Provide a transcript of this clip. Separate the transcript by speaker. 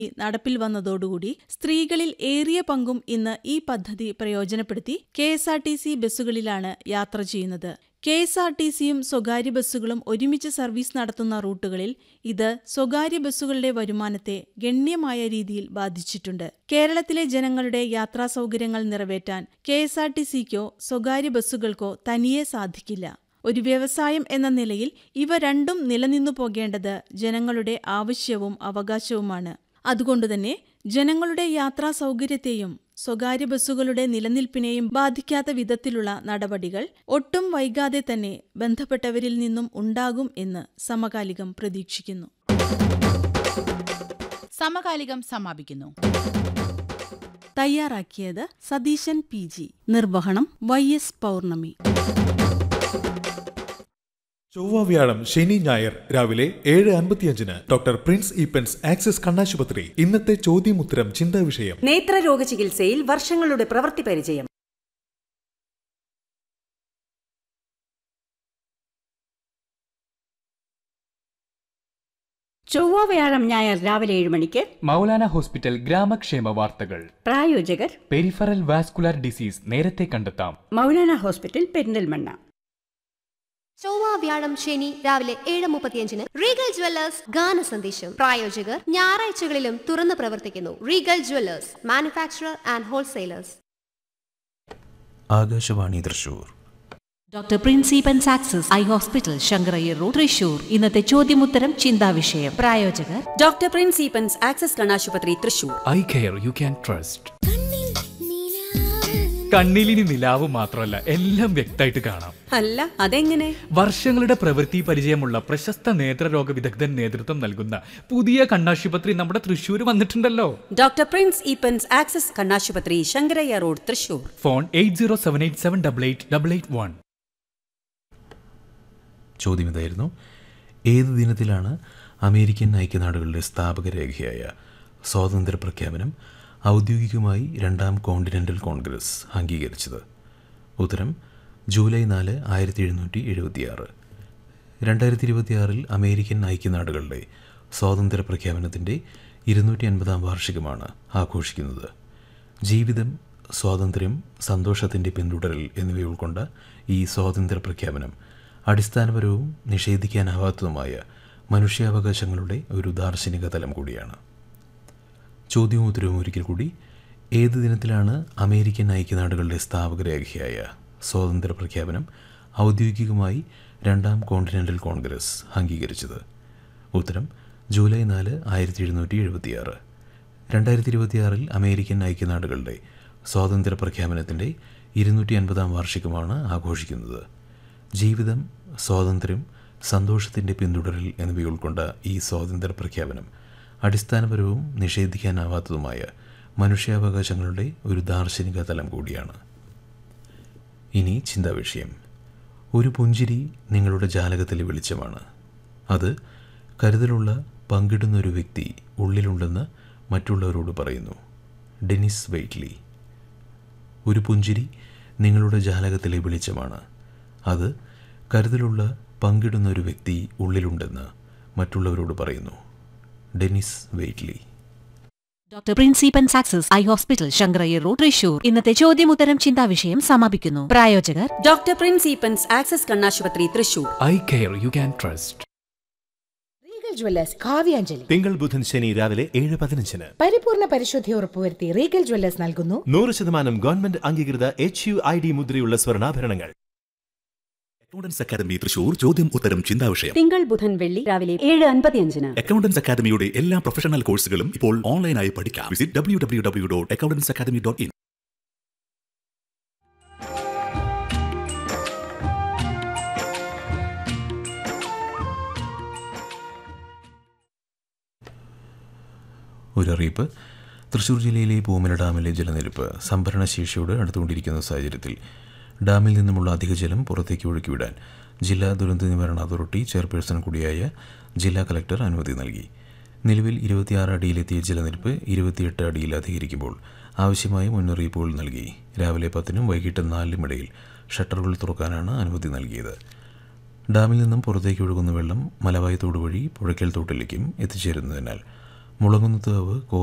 Speaker 1: നടപ്പിൽ വന്നതോടുകൂടി സ്ത്രീകളിൽ ഏറിയ പങ്കും ഇന്ന് ഈ പദ്ധതി പ്രയോജനപ്പെടുത്തി K S R T C ബസ്സുകളിലാണ് യാത്ര ചെയ്യുന്നത് കെ എസ് ആർ ടി സിയും സ്വകാര്യ ബസ്സുകളും ഒരുമിച്ച് സർവീസ് നടത്തുന്ന റൂട്ടുകളിൽ ഇത് സ്വകാര്യ ബസ്സുകളുടെ വരുമാനത്തെ ഗണ്യമായ രീതിയിൽ ബാധിച്ചിട്ടുണ്ട് കേരളത്തിലെ ജനങ്ങളുടെ യാത്രാ സൗകര്യങ്ങൾ നിറവേറ്റാൻ കെ എസ് ആർ ടി സിക്കോ സ്വകാര്യ ബസ്സുകൾക്കോ തനിയെ സാധിക്കില്ല ഒരു വ്യവസായം എന്ന നിലയിൽ ഇവ രണ്ടും നിലനിന്നു പോകേണ്ടത് ജനങ്ങളുടെ ആവശ്യവും അവകാശവുമാണ് അതുകൊണ്ടുതന്നെ ജനങ്ങളുടെ യാത്രാ സൗകര്യത്തെയും സ്വകാര്യ ബസ്സുകളുടെ നിലനിൽപ്പിനെയും ബാധിക്കാത്ത വിധത്തിലുള്ള നടപടികൾ ഒട്ടും വൈകാതെ തന്നെ ബന്ധപ്പെട്ടവരിൽ നിന്നും ഉണ്ടാകും എന്ന് സമകാലികം പ്രതീക്ഷിക്കുന്നു
Speaker 2: സമകാലികം സമാപിക്കുന്നു
Speaker 1: തയ്യാറാക്കിയത് സതീശൻ പി ജി നിർവഹണം വൈ എസ് പൗർണമി
Speaker 3: ചൊവ്വ വ്യാഴം ശനി ഞായർ രാവിലെ ഏഴ് അൻപത്തിയഞ്ചിന് ഡോക്ടർ പ്രിൻസ് ഈപ്പൻസ് ആക്സിസ് കണ്ണാശുപത്രി ഇന്നത്തെ ചോദ്യമുത്തരം ചിന്താ വിഷയം
Speaker 4: നേത്രരോഗ ചികിത്സയിൽ വർഷങ്ങളുടെ പ്രവൃത്തി പരിചയം ചൊവ്വ വ്യാഴം ഞായർ രാവിലെ ഏഴ് മണിക്ക്
Speaker 5: മൗലാന ഹോസ്പിറ്റൽ ഗ്രാമക്ഷേമ വാർത്തകൾ
Speaker 4: പ്രായോജകർ
Speaker 5: പെരിഫറൽ വാസ്കുലാർ ഡിസീസ് നേരത്തെ കണ്ടെത്താം
Speaker 4: മൗലാന ഹോസ്പിറ്റൽ പെരിന്തൽമണ്ണ
Speaker 6: ചൊവ്വ വ്യാഴം ശനി രാവിലെ ഏഴ് മുപ്പത്തിയഞ്ചിന് റീഗൽ ജ്വല്ലേഴ്സ് ഗാന സന്ദേശം പ്രായോജകർ ഞായറാഴ്ചകളിലും തുറന്നു പ്രവർത്തിക്കുന്നു Regal Jewellers manufacturer and wholesalers
Speaker 7: Akashvani Thrissur
Speaker 8: doctor പ്രിൻസിപ്പൻ success eye hospital Shankarayyar road Thrissur ഇന്നത്തെ ചോദ്യമുത്തരം ചിന്താവിഷയം പ്രായോജകർ
Speaker 4: ഡോക്ടർ പ്രിൻസ് ഈപ്പൻസ് ആക്സസ് കണ്ണാശുപത്രി Thrissur
Speaker 5: eye care you can trust കണ്ണിലിനി നിലാവ് മാത്രമല്ല എല്ലാം വ്യക്തമായിട്ട് കാണാം
Speaker 4: അല്ല അതെങ്ങനെ
Speaker 5: വർഷങ്ങളുടെ പ്രവൃത്തി പരിചയമുള്ള പ്രശസ്ത നേത്രരോഗ വിദഗ്ധൻ നേതൃത്വം നൽകുന്ന പുതിയ കണ്ണാശുപത്രി നമ്മുടെ തൃശ്ശൂർ വന്നിട്ടുണ്ടല്ലോ
Speaker 4: ഡോക്ടർ പ്രിൻസ് ഈപ്പൻസ് ആക്സസ് കണ്ണാശുപത്രി Shankarayya road Thrissur
Speaker 5: phone eight zero seven eight seven double eight double eight one
Speaker 7: ചോദ്യം ഇതായിരുന്നു ഏത് ദിനത്തിലാണ് അമേരിക്കൻ ഐക്യനാടുകളുടെ സ്ഥാപക രേഖയായ സ്വാതന്ത്ര്യ പ്രഖ്യാപനം ഔദ്യോഗികമായി രണ്ടാം കോണ്ടിനെൻ്റൽ കോൺഗ്രസ് അംഗീകരിച്ചത് ഉത്തരം ജൂലൈ നാല് ആയിരത്തി എഴുന്നൂറ്റി എഴുപത്തിയാറ് രണ്ടായിരത്തി ഇരുപത്തിയാറിൽ അമേരിക്കൻ ഐക്യനാടുകളുടെ സ്വാതന്ത്ര്യ പ്രഖ്യാപനത്തിൻ്റെ ഇരുന്നൂറ്റി അൻപതാം വാർഷികമാണ് ആഘോഷിക്കുന്നത് ജീവിതം സ്വാതന്ത്ര്യം സന്തോഷത്തിൻ്റെ പിന്തുടരൽ എന്നിവ ഉൾക്കൊണ്ട ഈ സ്വാതന്ത്ര്യ പ്രഖ്യാപനം അടിസ്ഥാനപരവും നിഷേധിക്കാനാവാത്തതുമായ മനുഷ്യാവകാശങ്ങളുടെ ഒരു ദാർശനിക തലം കൂടിയാണ് ചോദ്യവും ഉത്തരവും ഒരിക്കൽ കൂടി ഏത് ദിനത്തിലാണ് അമേരിക്കൻ ഐക്യനാടുകളുടെ സ്ഥാപക രേഖയായ സ്വാതന്ത്ര്യ പ്രഖ്യാപനം ഔദ്യോഗികമായി രണ്ടാം കോണ്ടിനെൻ്റൽ കോൺഗ്രസ് അംഗീകരിച്ചത് ഉത്തരം ജൂലൈ നാല് ആയിരത്തി എഴുന്നൂറ്റി എഴുപത്തിയാറ് രണ്ടായിരത്തി ഇരുപത്തിയാറിൽ അമേരിക്കൻ ഐക്യനാടുകളുടെ സ്വാതന്ത്ര്യ പ്രഖ്യാപനത്തിൻ്റെ ഇരുന്നൂറ്റി അൻപതാം വാർഷികമാണ് ആഘോഷിക്കുന്നത് ജീവിതം സ്വാതന്ത്ര്യം സന്തോഷത്തിൻ്റെ പിന്തുടരൽ എന്നിവ ഉൾക്കൊണ്ട ഈ സ്വാതന്ത്ര്യ പ്രഖ്യാപനം അടിസ്ഥാനപരവും നിഷേധിക്കാനാവാത്തതുമായ മനുഷ്യാവകാശങ്ങളുടെ ഒരു ദാർശനിക തലം കൂടിയാണ് ഇനി ചിന്താവിഷയം ഒരു പുഞ്ചിരി നിങ്ങളുടെ ജാലകത്തിലെ വെളിച്ചമാണ് അത് കരുതലുള്ള പങ്കിടുന്ന ഒരു വ്യക്തി ഉള്ളിലുണ്ടെന്ന് മറ്റുള്ളവരോട് പറയുന്നു ഡെനിസ് വെയ്റ്റ്ലി ഒരു പുഞ്ചിരി നിങ്ങളുടെ ജാലകത്തിലെ വെളിച്ചമാണ് അത് കരുതലുള്ള പങ്കിടുന്ന ഒരു വ്യക്തി ഉള്ളിലുണ്ടെന്ന് മറ്റുള്ളവരോട് പറയുന്നു ഡെനിസ് വെയ്റ്റ്ലി
Speaker 8: ഡോക്ടർ പ്രിൻസിപ്പൻ success eye hospital Shankarayyar road Thrissur ഇന്നത്തെ ചോദ്യമുത്തരം ചിന്താവിഷയം സമാപിക്കുന്നു പ്രായോജകർ
Speaker 4: ഡോക്ടർ പ്രിൻസ് ഈപ്പൻസ് ആക്സസ് കണ്ണാശുപത്രി Thrissur
Speaker 5: eye care you can trust
Speaker 9: Regal Jewellers Kavyanjali
Speaker 10: തിങ്കൾ ബുധൻ ശനി രാവിലെ ഏഴ് പതിനഞ്ചിന്
Speaker 9: പരിപൂർണ പരിശുദ്ധി ഉറപ്പുവരുത്തി റീഗൽ ജ്വല്ലേഴ്സ് നൽകുന്നു
Speaker 10: നൂറ് ശതമാനം ഗവൺമെന്റ് അംഗീകൃത എച്ച് യു ഐ ഡി മുദ്രയുള്ള സ്വർണ്ണാഭരണങ്ങൾ അക്കൗണ്ടൻസ് അക്കാദമി തൃശൂർ ചോദ്യം ഉത്തരം ചിന്താവിഷയം
Speaker 4: തിങ്കൾ ബുധൻ വെള്ളി രാവിലെ ഏഴ് അൻപത്തിയഞ്ചിന്
Speaker 10: അക്കൗണ്ടൻസ് അക്കാദമിയുടെ എല്ലാ പ്രൊഫഷണൽ കോഴ്സുകളും ഇപ്പോൾ ഓൺലൈനായി പഠിക്കാം visit W W W dot accountants academy dot in
Speaker 7: ഒരറിയിപ്പ് തൃശ്ശൂർ ജില്ലയിലെ പൂമല ഡാമിലെ ജലനിരപ്പ് സംഭരണ ശേഷിയോട് അടുത്തുകൊണ്ടിരിക്കുന്ന സാഹചര്യത്തിൽ ഡാമിൽ നിന്നുമുള്ള അധിക ജലം പുറത്തേക്ക് ഒഴുക്കിവിടാൻ ജില്ലാ ദുരന്ത നിവാരണ അതോറിറ്റി ചെയർപേഴ്സൺ കൂടിയായ ജില്ലാ കലക്ടർ അനുമതി നൽകി നിലവിൽ ഇരുപത്തിയാറ് അടിയിലെത്തിയ ജലനിരപ്പ് ഇരുപത്തിയെട്ട് അടിയിൽ അധികരിക്കുമ്പോൾ ആവശ്യമായ മുന്നറിയിപ്പുകൾ നൽകി രാവിലെ പത്തിനും വൈകിട്ട് നാലിനും ഇടയിൽ ഷട്ടറുകൾ തുറക്കാനാണ് അനുമതി നൽകിയത് ഡാമിൽ നിന്നും പുറത്തേക്ക് ഒഴുകുന്ന വെള്ളം മലവായത്തോട് വഴി പുഴയ്ക്കൽ തോട്ടിലേക്കും എത്തിച്ചേരുന്നതിനാൽ മുളങ്ങുന്നതാവ്